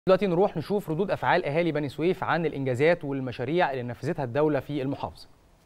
دلوقتي نروح نشوف ردود افعال اهالي بني سويف عن الانجازات والمشاريع اللي نفذتها الدوله في المحافظه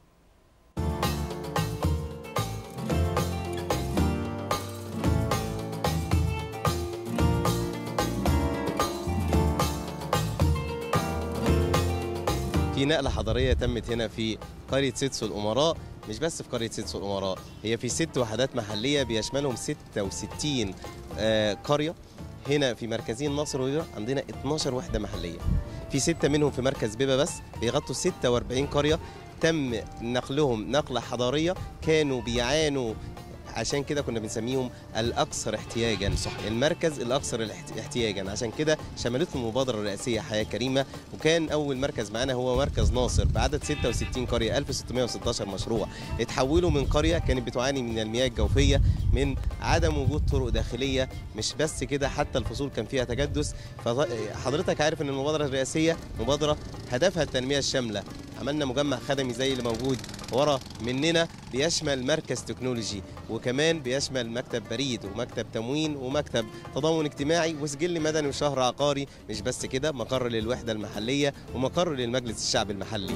في نقلة حضارية تمت هنا في قرية سيتسو الأمراء مش بس في قرية سيتسو الأمراء هي في ست وحدات محلية بيشملهم 66 آه، قرية هنا في مركزين نصر وبيبة عندنا 12 وحدة محلية في ستة منهم في مركز بيبة بس بيغطوا 46 قرية تم نقلهم نقلة حضارية كانوا بيعانوا عشان كده كنا بنسميهم الاكثر احتياجا صح المركز الاكثر الاحت- احتياجا عشان كده شملته المبادره الرئاسيه حياه كريمه وكان اول مركز معانا هو مركز ناصر بعدد 66 قريه 1616 مشروع اتحولوا من قريه كانت بتعاني من المياه الجوفيه من عدم وجود طرق داخليه مش بس كده حتى الفصول كان فيها تجدس فحضرتك عارف ان المبادره الرئاسيه مبادره هدفها التنميه الشامله عملنا مجمع خدمي زي اللي موجود ورا مننا بيشمل مركز تكنولوجي وكمان بيشمل مكتب بريد ومكتب تموين ومكتب تضامن اجتماعي وسجل مدني وشهر عقاري مش بس كده مقر للوحده المحليه ومقر للمجلس الشعب المحلي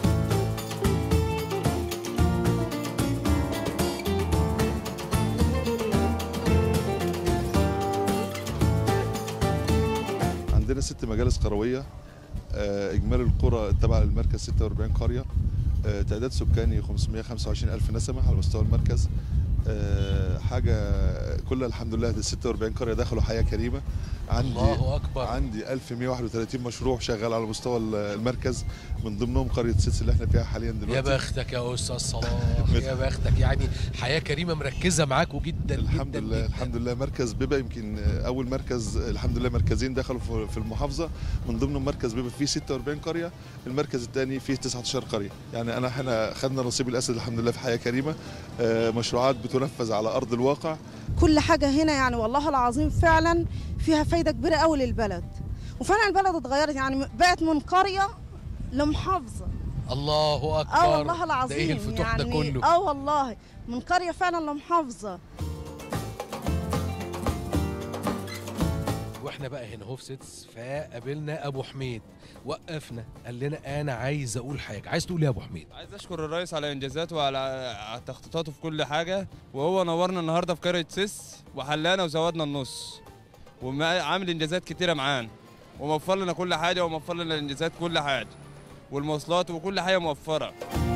عندنا ست مجالس قرويه آه، اجمالي القرى التابعه للمركز 46 قريه آه، تعداد سكاني 525 الف نسمه على مستوى المركز آه، حاجه كل الحمد لله دي 46 قريه دخلوا حياه كريمه عندي الله اكبر عندي 1131 مشروع شغال على مستوى المركز من ضمنهم قريه سيتس اللي احنا فيها حاليا دلوقتي يا بختك يا استاذ صلاح يا بختك يعني حياه كريمه مركزه معاكوا جدا الحمد جدا لله جداً. الحمد لله مركز بيبا يمكن اول مركز الحمد لله مركزين دخلوا في- في المحافظه من ضمنهم مركز بيبا فيه 46 قريه المركز الثاني فيه 19 قريه يعني انا احنا خدنا نصيب الاسد الحمد لله في حياه كريمه آه، مشروعات بتنفذ على ارض الواقع كل حاجة هنا يعني والله العظيم فعلا فيها فايدة كبيرة قوي للبلد وفعلا البلد اتغيرت يعني بقت من قرية لمحافظة الله اكبر اه والله ده العظيم ايه الفتوح يعني ده كله اه والله من قرية فعلا لمحافظة واحنا بقى هنا هو في سيتس فقابلنا ابو حميد وقفنا قال لنا انا عايز اقول حاجه عايز تقول ايه يا ابو حميد عايز اشكر الرئيس على انجازاته وعلى على تخطيطاته في كل حاجه وهو نورنا النهارده في قريه سيس وحلانا وزودنا النص وعامل انجازات كتيره معانا وموفر لنا كل حاجه وموفر لنا الانجازات كل حاجه والمواصلات وكل حاجه موفره